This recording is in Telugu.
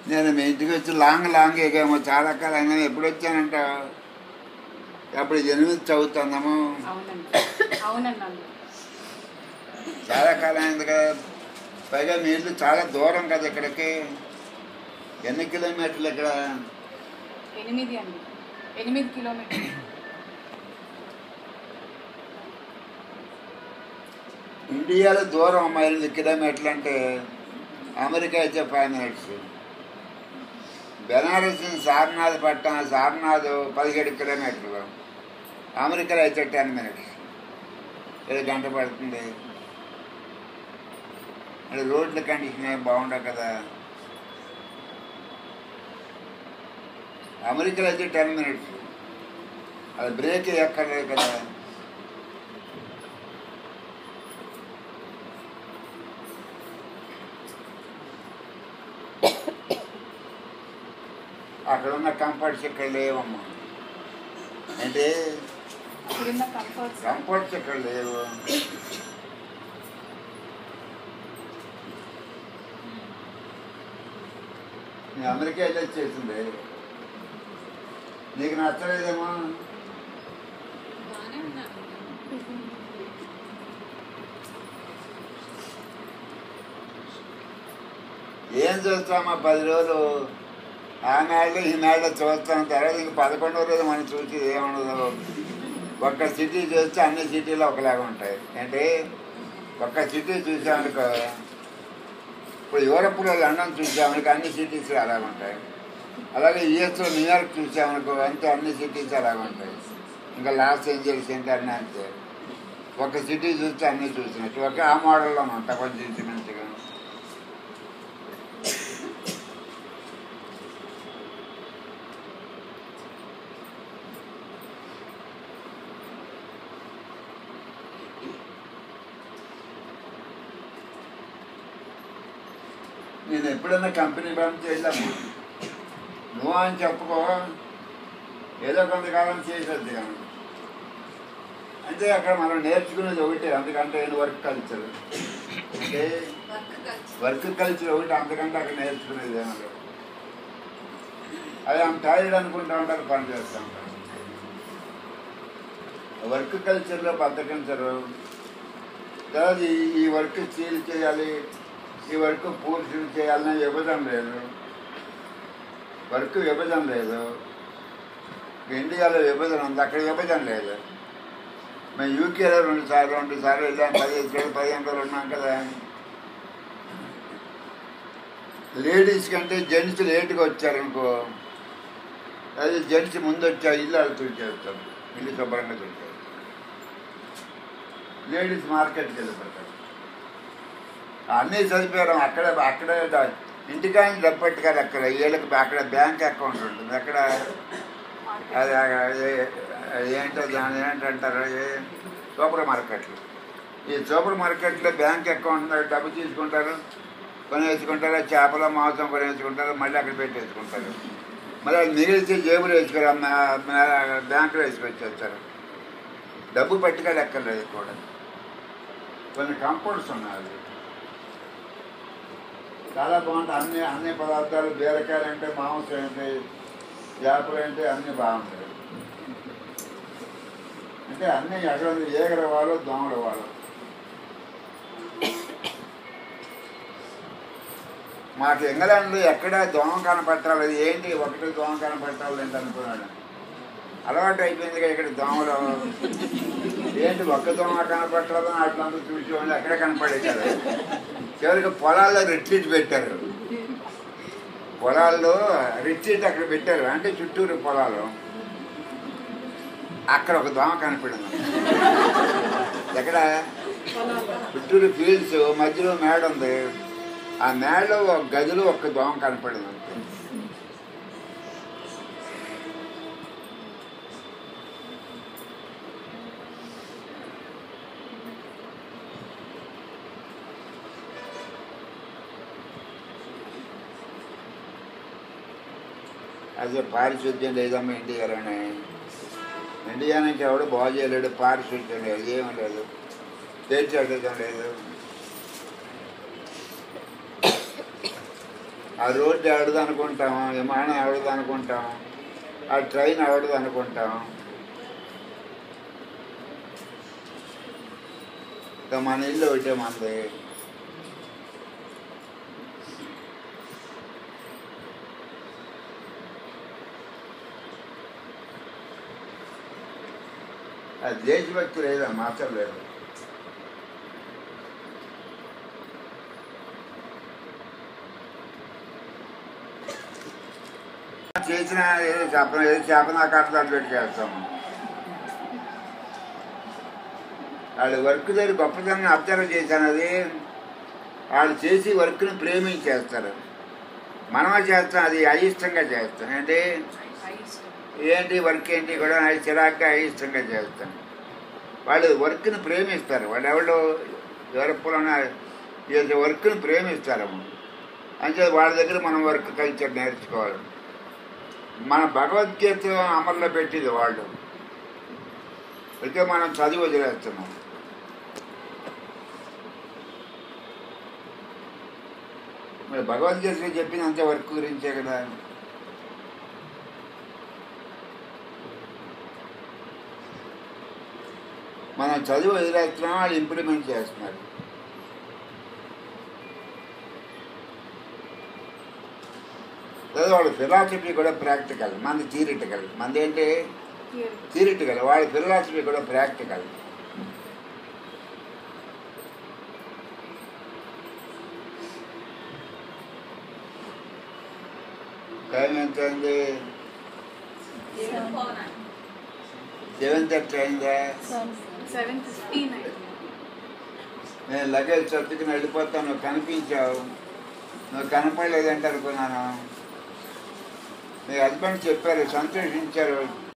నేను మీ ఇంటికి వచ్చి లాంగ్ లాంగ్ ఎగామో చాలా కాలం అయినా ఎప్పుడు వచ్చానంట అప్పుడు ఎనిమిది చదువుతున్నాము అవునండి అవునండి అన్న చాలా కాలం అయింది కదా పైగా మీ ఇల్లు చాలా దూరం కదా ఇక్కడికి ఎన్ని కిలోమీటర్లు ఇక్కడ ఎనిమిది అండి ఎనిమిది కిలోమీటర్లు ఇండియాలో దూరం అమ్మా ఎనిమిది కిలోమీటర్లు అంటే అమెరికా అయితే ఫైవ్ మినిట్స్ బెనారస్ నుంచి సారనాథ్ పట్టణం సారనాథ్ పదిహేడు కిలోమీటర్లు అమెరికాలో అయితే టెన్ మినిట్స్ ఏడు గంట పడుతుంది మరి రోడ్ల కండిషన్ ఏం బాగుండవు కదా అమెరికాలో అయితే టెన్ మినిట్స్ అది బ్రేక్ ఎక్కర్లేదు కదా అక్కడ ఉన్న కంఫర్ట్స్ ఇక్కడ లేవమ్మా అంటే ఇప్పుడున్న కంఫర్ట్స్ కంఫర్ట్స్ ఇక్కడ లేవు నీ అమెరికా వెళ్ళి వచ్చేసింది నీకు నచ్చలేదేమో బాగానే ఉన్నాను ఏం చూస్తామా పది రోజులు ఆ నాళ్ళు ఈ నాళ్ళు చూస్తాం తర్వాత ఇంక పదకొండవ రోజు మనం చూసి ఏముండదు ఒక్క సిటీ చూస్తే అన్ని సిటీలు ఒకలాగా ఉంటాయి అంటే ఒక్క సిటీ చూసామనుకో ఇప్పుడు యూరప్లో లండన్ చూసామనుకో అన్ని సిటీస్ అలాగ ఉంటాయి అలాగే యుఎస్లో న్యూయార్క్ చూసామనుకో అంతే అన్ని సిటీస్ అలాగ ఉంటాయి ఇంకా లాస్ ఏంజల్స్ ఏంటి అన్నీ అంతే ఒక సిటీ చూస్తే అన్నీ చూసినట్టు ఒకే ఆ మోడల్లో ఉంటాయి కొంచెం ఇంచుమించుగా నేను ఎప్పుడైనా కంపెనీ బంద్ చేద్దాము నువ్వు అని చెప్పుకో ఏదో కొంతకాలం చేసేది కానీ అంటే అక్కడ మనం నేర్చుకునేది ఒకటే అందుకంటే వర్క్ కల్చర్ అంటే వర్క్ కలిసి వర్క్ కల్చర్ ఒకటి అంతకంటే అక్కడ నేర్చుకునేది ఏమో లేదు. అది ఆమె టైర్డ్ అనుకుంటా ఉంటారు పని చేస్తూ ఉంటారు వర్క్ కల్చర్లో బద్దకించరు తర్వాత ఈ- ఈ వర్క్ సీల్ చేయాలి ఈ వర్క్ పూర్తి చేయాలనే విభజన లేదు వర్క్ విభజన లేదు ఇండియాలో విభజన ఉంది అక్కడ విభజన లేదు మేము యూకేలో రెండు సార్లు రెండు సార్లు వెళ్ళాం పదిహేను రోజులు పదిహేను రోజులు ఉన్నాం కదా లేడీస్ కంటే జెంట్స్ లేట్గా వచ్చారనుకో అది జెంట్స్ ముందు వచ్చా ఇల్లు వాళ్ళు తుడిచేస్తారు ఇల్లు శుభ్రంగా తుడిచారు లేడీస్ మార్కెట్కి వెళ్ళిపోతారు అన్నీ చదివారు అక్కడే అక్కడే ద- ఇంటికాని డబ్బు పెట్టుకారు అక్కడ వీళ్ళకి అక్కడ బ్యాంక్ అకౌంట్ ఉంటుంది అక్కడ అది అది ఏంటో దాని ఏంటంటారు ఏ- సూపర్ మార్కెట్లు ఈ సూపర్ మార్కెట్లో బ్యాంక్ అకౌంట్ డబ్బు తీసుకుంటారు కొనేసుకుంటారు చేపల మాంసం కొనేసుకుంటారు మళ్ళీ అక్కడ పెట్టేసుకుంటారు మళ్ళీ అది మిగిలితే జేబులు వేసుకురా బ్యాంకులో వేసుకొచ్చేస్తారు డబ్బు పట్టుకెళ్ళి ఎక్కర్లేదు కూడా కొన్ని కంపౌండ్స్ ఉన్నాయి చాలా బాగుంటాయి అన్ని అన్ని పదార్థాలు బీరకాయలు అంటే మాంసం ఏంటి చేపలు అంటే అన్నీ బాగుంటాయి అంటే అన్ని ఎక్కడ ఏగర వాళ్ళు దోమల వాళ్ళు మాకు ఇంగ్లాండ్లో ఎక్కడ దోమ కనపట్టాలి అది ఏంటి ఒకటి దోమ కనపట్టాలి ఏంటి అనుకున్నాడు అలవాటు అయిపోయింది కదా ఇక్కడ దోమలు ఏంటి ఒక్క దోమ కనపట్టాలని అట్లంతా చూసేవాళ్ళు ఎక్కడ కనపడే కదా చివరికి పొలాల్లో రిట్రీట్ పెట్టారు పొలాల్లో రిట్రీట్ అక్కడ పెట్టారు అంటే చుట్టూరు పొలాలు అక్కడ ఒక దోమ కనపడింది ఎక్కడ చుట్టూరు ఫీల్డ్స్ మధ్యలో మేడ ఉంది ఆ మేడలో ఒక గదిలో ఒక దోమ కనపడింది అంతే అదే పారిశుద్ధ్యం లేదమ్మా ఇండియాలోనే ఇండియానికి ఎవడు బాగు చేయలేడు పారిశుద్ధ్యం లేదు ఏమీ లేదు తీర్చేయడం లేదు ఆ రోడ్డు ఆడదు అనుకుంటాం విమానం ఆడదు అనుకుంటాం ఆ ట్రైన్ ఆడదు అనుకుంటాం ఇక మన ఇల్లు ఒకటే మనది అది దేశభక్తి లేదా మాత్రం లేదు చేసిన ఏదో చెప్పన ఏదో చేపన కట్టదాలు పెట్టి చేస్తాము వాళ్ళు వర్క్ దగ్గర గొప్పతనం అబ్జర్వ్ చేశాను అది వాళ్ళు చేసి వర్క్ని ప్రేమించేస్తారు మనమే చేస్తాం అది అయిష్టంగా చేస్తాం ఏంటి అయిష్టం ఏంటి వర్క్ ఏంటి కూడా అది చిరాగ్గా అయిష్టంగా చేస్తాం వాళ్ళు వర్క్ని ప్రేమిస్తారు వాళ్ళు ఎవరు ఎవరి పొలం చేసే వర్క్ని ప్రేమిస్తారు అంటే వాళ్ళ దగ్గర మనం వర్క్ కల్చర్ నేర్చుకోవాలి మన భగవద్గీత అమల్లో పెట్టింది వాళ్ళు అయితే మనం చదివి వదిలేస్తున్నాం మరి భగవద్గీతలో చెప్పిన అంతే వర్క్ గురించే కదా మనం చదివి వదిలేస్తున్నాం వాళ్ళు ఇంప్లిమెంట్ చేస్తున్నారు లేదా వాళ్ళ ఫిలాసఫీ కూడా ప్రాక్టికల్ మనది థియరిటికల్ మనది ఏంటి థియరీ థియరిటికల్ వాళ్ళ ఫిలాసఫీ కూడా ప్రాక్టికల్ టైం ఎంత అయింది సెవెన్ థర్టీ అయిందా సెవెన్ ఫిఫ్టీన్ అయితే నేను లగేజ్ సర్దుకుని వెళ్ళిపోతాను నువ్వు కనిపించావు నువ్వు కనపడలేదంటే అనుకున్నాను మీ హస్బెండ్ చెప్పారు సంతోషించారు